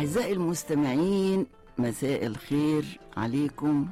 أعزائي المستمعين مساء الخير عليكم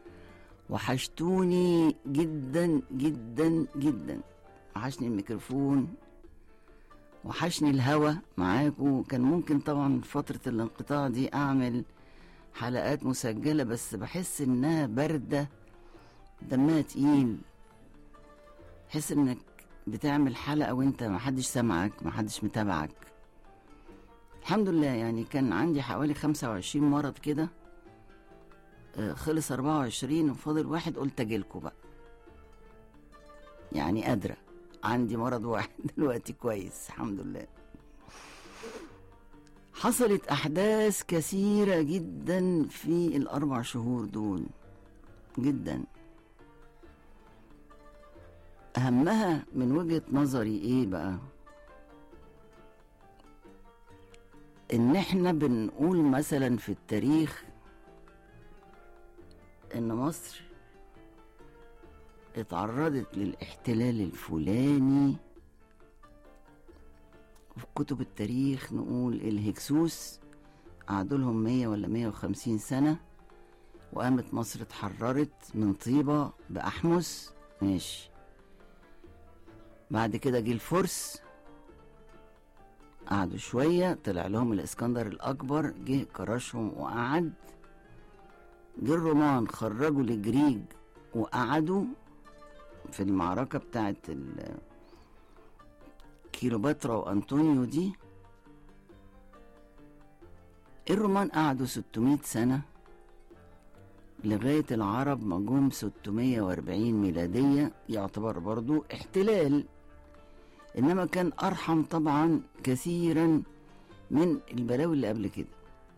وحشتوني جدا جدا جدا وحشني الميكروفون وحشني الهوا معاكم كان ممكن طبعا فترة الانقطاع دي أعمل حلقات مسجلة بس بحس إنها باردة دمها تقيل تحس إنك بتعمل حلقة وإنت محدش سامعك محدش متابعك الحمد لله يعني كان عندي حوالي خمسة وعشرين مرض كده آه، خلص أربعة وعشرين وفاضل واحد قلت أجيلكوا بقى يعني قادرة عندي مرض واحد دلوقتي كويس الحمد لله حصلت أحداث كثيرة جدا في الأربع شهور دول جدا أهمها من وجهة نظري إيه بقى إن إحنا بنقول مثلا في التاريخ إن مصر اتعرضت للاحتلال الفلاني وفي كتب التاريخ نقول الهكسوس قعدوا لهم مية ولا مية وخمسين سنة وقامت مصر اتحررت من طيبة بأحمس ماشي بعد كده جه الفرس قعدوا شوية طلع لهم الإسكندر الأكبر جه كرشهم وقعد جه الرومان خرجوا الجريج وقعدوا في المعركة بتاعت ال- كيلوباترا وأنطونيو دي الرومان قعدوا 600 سنة لغاية العرب ما جم 640 ميلادية يعتبر برضو احتلال إنما كان أرحم طبعا كثيرا من البلاوي اللي قبل كده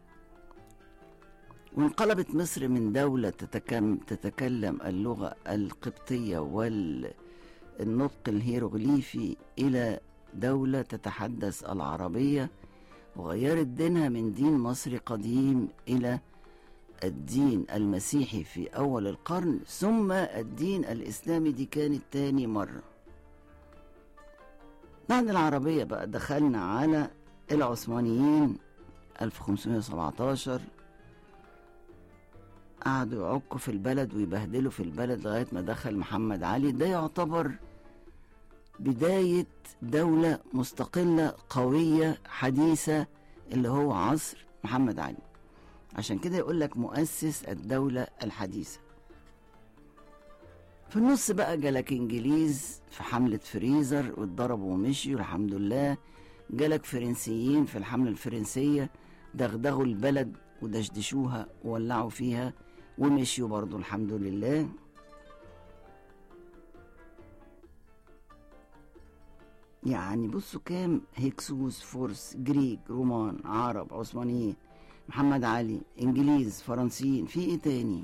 وانقلبت مصر من دولة تتكلم, تتكلم اللغة القبطية والنطق الهيروغليفي إلى دولة تتحدث العربية وغيرت دينها من دين مصري قديم إلى الدين المسيحي في أول القرن ثم الدين الإسلامي دي كانت تاني مرة بعد العربية بقى دخلنا على العثمانيين 1517 قعدوا يعكوا في البلد ويبهدلوا في البلد لغاية ما دخل محمد علي ده يعتبر بداية دولة مستقلة قوية حديثة اللي هو عصر محمد علي عشان كده يقول لك مؤسس الدولة الحديثة في النص بقى جالك انجليز في حملة فريزر واتضربوا ومشيوا الحمد لله جالك فرنسيين في الحملة الفرنسية دغدغوا البلد ودشدشوها وولعوا فيها ومشيوا برضو الحمد لله يعني بصوا كام هكسوس فرس جريك رومان عرب عثمانيين محمد علي انجليز فرنسيين في ايه تاني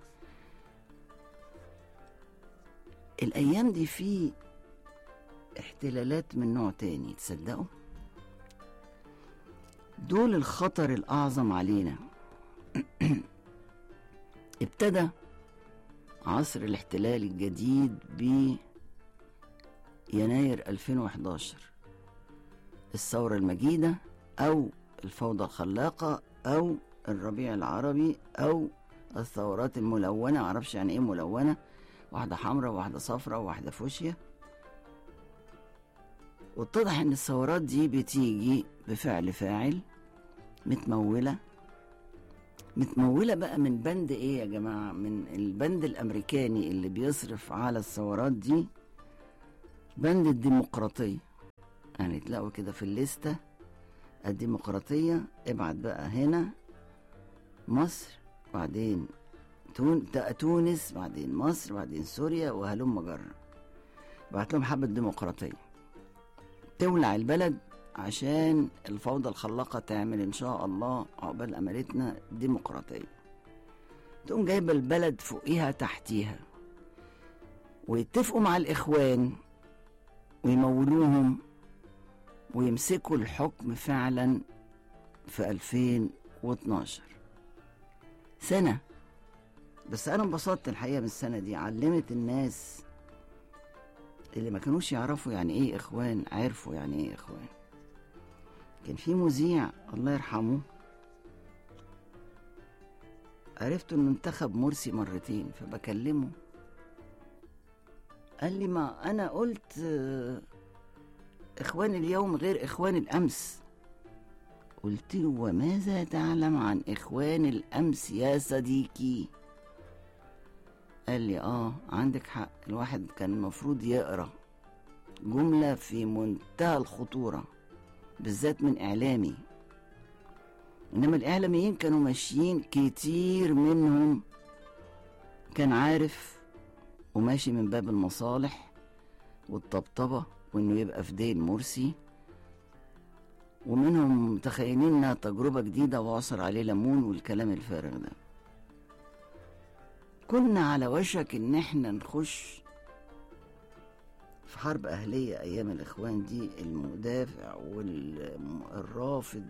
الايام دي في احتلالات من نوع تاني تصدقوا دول الخطر الاعظم علينا ابتدى عصر الاحتلال الجديد ب يناير 2011 الثورة المجيدة أو الفوضى الخلاقة أو الربيع العربي أو الثورات الملونة معرفش يعني إيه ملونة واحدة حمراء وواحدة صفراء وواحدة فوشيا واتضح إن الثورات دي بتيجي بفعل فاعل متمولة متمولة بقى من بند ايه يا جماعة من البند الامريكاني اللي بيصرف على الثورات دي بند الديمقراطية يعني تلاقوا كده في الليستة الديمقراطية ابعت بقى هنا مصر بعدين تون... تونس بعدين مصر بعدين سوريا وهلم جرة بعت لهم حبة ديمقراطية تولع البلد عشان الفوضى الخلاقة تعمل إن شاء الله عقبال أمرتنا ديمقراطية تقوم جايبة البلد فوقيها تحتيها ويتفقوا مع الإخوان ويمولوهم ويمسكوا الحكم فعلا في 2012 سنة بس أنا انبسطت الحقيقة من السنة دي علمت الناس اللي ما كانوش يعرفوا يعني إيه إخوان عرفوا يعني إيه إخوان كان في مذيع الله يرحمه عرفت انه انتخب مرسي مرتين فبكلمه قال لي ما انا قلت آه، اخوان اليوم غير اخوان الامس قلت له وماذا تعلم عن اخوان الامس يا صديقي قال لي اه عندك حق الواحد كان المفروض يقرا جمله في منتهى الخطوره بالذات من اعلامي انما الاعلاميين كانوا ماشيين كتير منهم كان عارف وماشي من باب المصالح والطبطبه وانه يبقى في دين مرسي ومنهم متخيلين انها تجربه جديده وعصر عليه ليمون والكلام الفارغ ده كنا على وشك ان احنا نخش في حرب اهليه ايام الاخوان دي المدافع والرافض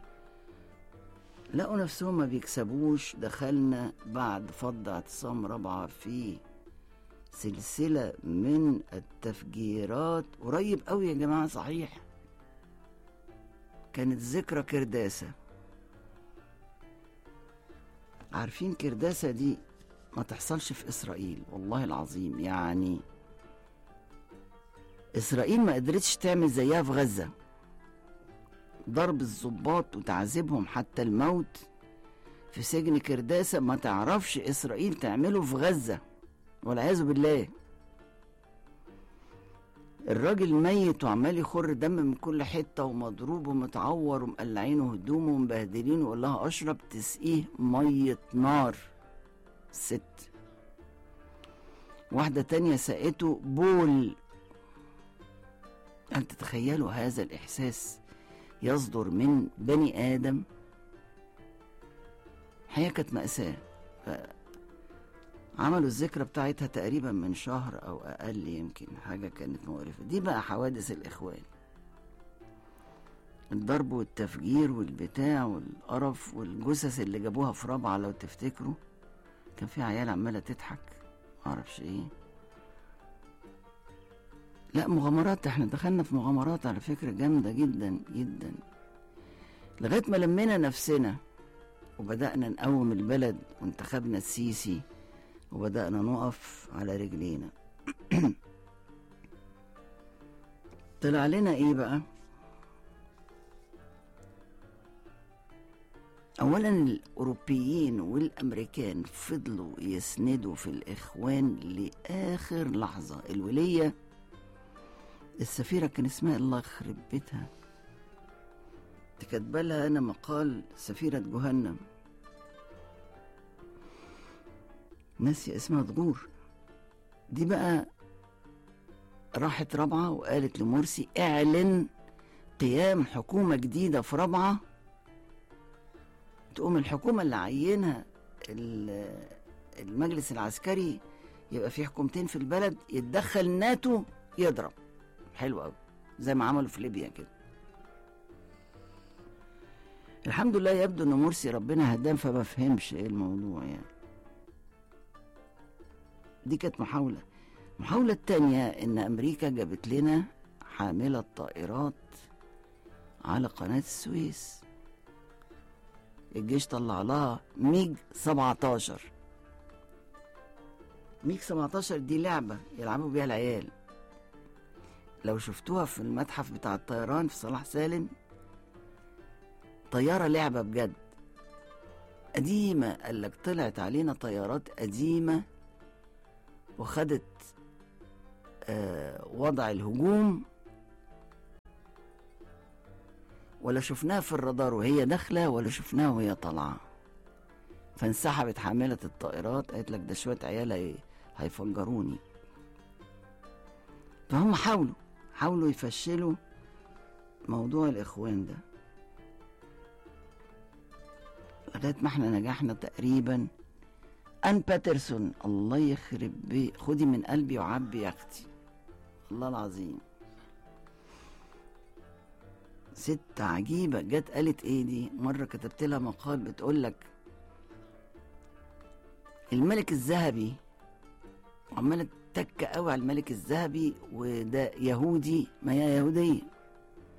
لقوا نفسهم ما بيكسبوش دخلنا بعد فض اعتصام رابعه في سلسله من التفجيرات قريب قوي يا جماعه صحيح كانت ذكرى كرداسه عارفين كرداسه دي ما تحصلش في اسرائيل والله العظيم يعني اسرائيل ما قدرتش تعمل زيها في غزه ضرب الضباط وتعذيبهم حتى الموت في سجن كرداسة ما تعرفش إسرائيل تعمله في غزة والعياذ بالله الراجل ميت وعمال يخر دم من كل حتة ومضروب ومتعور ومقلعينه هدومه ومبهدلينه ويقول لها أشرب تسقيه مية نار ست واحدة تانية سقته بول أن تتخيلوا هذا الإحساس يصدر من بني آدم هي كانت مأساة عملوا الذكرى بتاعتها تقريبا من شهر أو أقل يمكن حاجة كانت مقرفة دي بقى حوادث الإخوان الضرب والتفجير والبتاع والقرف والجثث اللي جابوها في رابعة لو تفتكروا كان في عيال عمالة تضحك معرفش ايه لا مغامرات احنا دخلنا في مغامرات على فكرة جامدة جدا جدا لغاية ما لمينا نفسنا وبدأنا نقوم البلد وانتخبنا السيسي وبدأنا نقف على رجلينا طلع لنا ايه بقى اولا الاوروبيين والامريكان فضلوا يسندوا في الاخوان لاخر لحظه الوليه السفيره كان اسمها الله يخرب بيتها كاتبه لها انا مقال سفيره جهنم ناسي اسمها ضجور دي بقى راحت رابعه وقالت لمرسي اعلن قيام حكومه جديده في رابعه تقوم الحكومه اللي عينها المجلس العسكري يبقى في حكومتين في البلد يتدخل ناتو يضرب حلو قوي زي ما عملوا في ليبيا كده الحمد لله يبدو ان مرسي ربنا هداه فما فهمش ايه الموضوع يعني دي كانت محاولة المحاولة التانية ان امريكا جابت لنا حاملة طائرات على قناة السويس الجيش طلع لها ميج 17 ميج 17 دي لعبة يلعبوا بيها العيال لو شفتوها في المتحف بتاع الطيران في صلاح سالم طيارة لعبة بجد قديمة قال لك طلعت علينا طيارات قديمة وخدت آه وضع الهجوم ولا شفناها في الرادار وهي داخلة ولا شفناها وهي طالعة فانسحبت حاملة الطائرات قالت لك ده شوية عيال هي- هيفجروني فهم حاولوا حاولوا يفشلوا موضوع الإخوان ده لغاية ما احنا نجحنا تقريبا أن باترسون الله يخرب بي خدي من قلبي وعبي يا أختي الله العظيم ست عجيبة جت قالت ايه دي مرة كتبت لها مقال بتقول لك الملك الذهبي وعمالة تك قوي على الملك الذهبي وده يهودي ما هي يهودية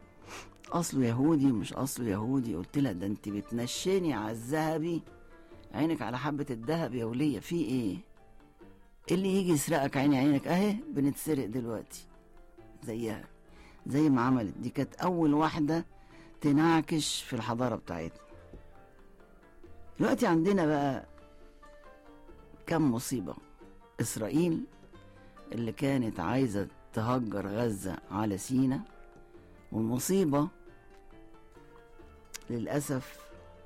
اصله يهودي مش اصله يهودي قلت لها ده انت بتنشني على الذهبي عينك على حبة الذهب يا ولية في ايه إيه اللي يجي يسرقك عيني عينك اهي بنتسرق دلوقتي زيها زي ما عملت دي كانت اول واحدة تنعكش في الحضارة بتاعتنا دلوقتي عندنا بقى كم مصيبة إسرائيل اللي كانت عايزة تهجر غزة على سينا والمصيبة للأسف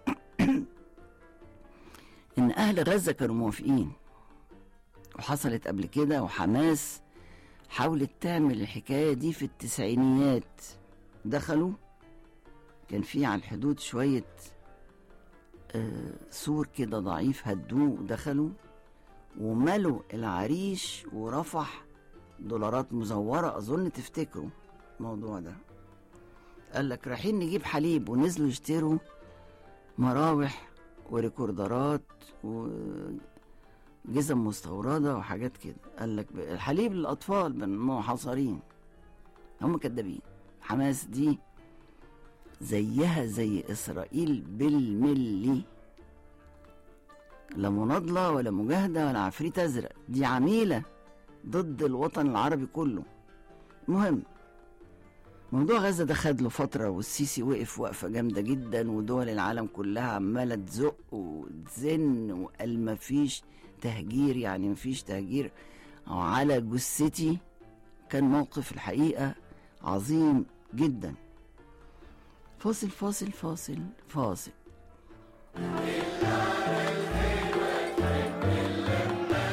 إن أهل غزة كانوا موافقين وحصلت قبل كده وحماس حاولت تعمل الحكاية دي في التسعينيات دخلوا كان في على الحدود شوية آه، سور كده ضعيف هدوه ودخلوا وملوا العريش ورفح دولارات مزورة أظن تفتكروا الموضوع ده قال لك رايحين نجيب حليب ونزلوا يشتروا مراوح وريكوردرات وجزم مستوردة وحاجات كده قال لك الحليب للأطفال محاصرين هم كدابين حماس دي زيها زي إسرائيل بالملي لا مناضلة ولا مجاهدة ولا عفريت أزرق دي عميلة ضد الوطن العربي كله المهم موضوع غزة ده خد له فترة والسيسي وقف وقفة جامدة جدا ودول العالم كلها عمالة تزق وتزن وقال مفيش تهجير يعني مفيش تهجير على جثتي كان موقف الحقيقة عظيم جدا فاصل فاصل فاصل فاصل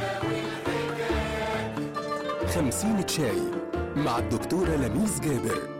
خمسين شاي مع الدكتورة لميس جابر